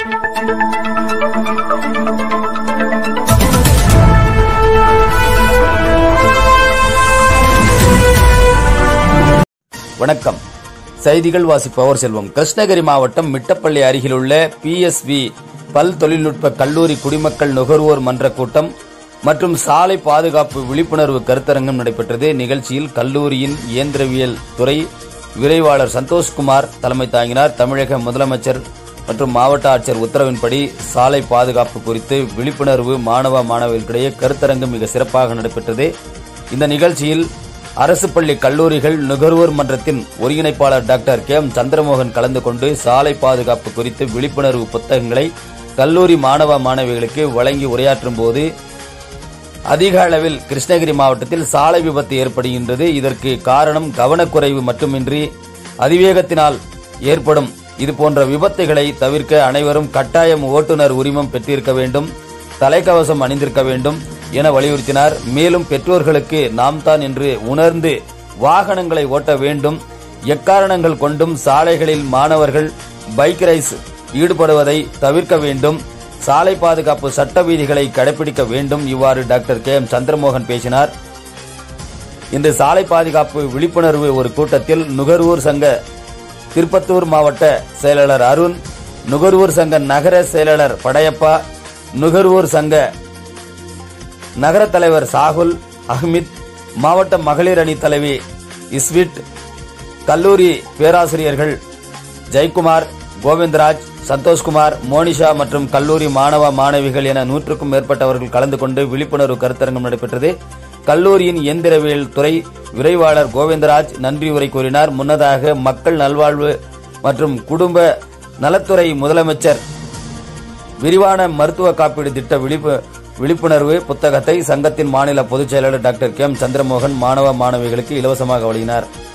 வணக்கம் செய்திகள் வாசிப்பவர் செல்வம் கிருஷ்ணகிரி மாவட்டம் மிட்டப்பள்ளி அருகிலுள்ள பிஎஸ்வி பல் தொழில்நுட்ப கல்லூரி குடிமக்கள் நுகர்வோர் மன்ற கூட்டம் மற்றும் சாலை பாதுகாப்பு விழிப்புணர்வு கருத்தரங்கம் நடைபெற்றது நிகழ்ச்சியில் கல்லூரியின் இயந்திரவியல் துறை விரைவாளர் சந்தோஷ்குமார் தலைமை தாங்கினார் தமிழக முதலமைச்சர் மற்றும் மாவட்ட ஆட்சியர் உத்தரவின்படி சாலை பாதுகாப்பு குறித்து விழிப்புணர்வு மாணவ மாணவிகளிடையே கருத்தரங்கம் மிக சிறப்பாக நடைபெற்றது இந்த நிகழ்ச்சியில் அரசு பள்ளி கல்லூரிகள் நுகர்வோர் மன்றத்தின் ஒருங்கிணைப்பாளர் டாக்டர் கே எம் சந்திரமோகன் கலந்து கொண்டு சாலை பாதுகாப்பு குறித்து விழிப்புணர்வு புத்தகங்களை கல்லூரி மாணவ மாணவிகளுக்கு வழங்கி உரையாற்றும் போது அதிக அளவில் கிருஷ்ணகிரி மாவட்டத்தில் சாலை விபத்து ஏற்படுகின்றது இதற்கு காரணம் கவனக்குறைவு மட்டுமின்றி அதிவேகத்தினால் ஏற்படும் இதுபோன்ற விபத்துகளை தவிர்க்க அனைவரும் கட்டாயம் ஓட்டுநர் உரிமம் பெற்றிருக்க வேண்டும் தலைக்கவசம் அணிந்திருக்க வேண்டும் என வலியுறுத்தினார் மேலும் பெற்றோர்களுக்கு நாம் தான் என்று உணர்ந்து வாகனங்களை ஓட்ட வேண்டும் எக்காரணங்கள் கொண்டும் சாலைகளில் மாணவர்கள் பைக் ரைஸ் ஈடுபடுவதை தவிர்க்க வேண்டும் சாலை பாதுகாப்பு சட்ட விதிகளை கடைபிடிக்க வேண்டும் இவ்வாறு டாக்டர் கே எம் சந்திரமோகன் பேசினார் இன்று சாலை பாதுகாப்பு விழிப்புணர்வு ஒரு கூட்டத்தில் நுகர்வோர் சங்க திருப்பத்தூர் மாவட்ட செயலாளர் அருண் நுகர்வோர் சங்க நகர செயலாளர் படையப்பா நுகர்வோர் சங்க நகர தலைவர் சாகுல் அஹ்மித் மாவட்ட மகளிர் அணி தலைவி இஸ்விட் கல்லூரி பேராசிரியர்கள் ஜெயக்குமார் கோவிந்தராஜ் சந்தோஷ்குமார் மோனிஷா மற்றும் கல்லூரி மாணவ மாணவிகள் என நூற்றுக்கும் மேற்பட்டவர்கள் கலந்து கொண்டு விழிப்புணர்வு கருத்தரங்கம் நடைபெற்றது கல்லூரியின் இயந்திரவியல் துறை விரைவாளர் கோவிந்தராஜ் நன்றி உரை கூறினார் முன்னதாக மக்கள் நல்வாழ்வு மற்றும் குடும்ப நலத்துறை முதலமைச்சர் விரிவான மருத்துவ காப்பீடு திட்ட விழிப்பு விழிப்புணர்வு புத்தகத்தை சங்கத்தின் மாநில பொதுச் செயலாளர் டாக்டர் கே எம் சந்திரமோகன் மாணவ மாணவிகளுக்கு இலவசமாக வழங்கினார்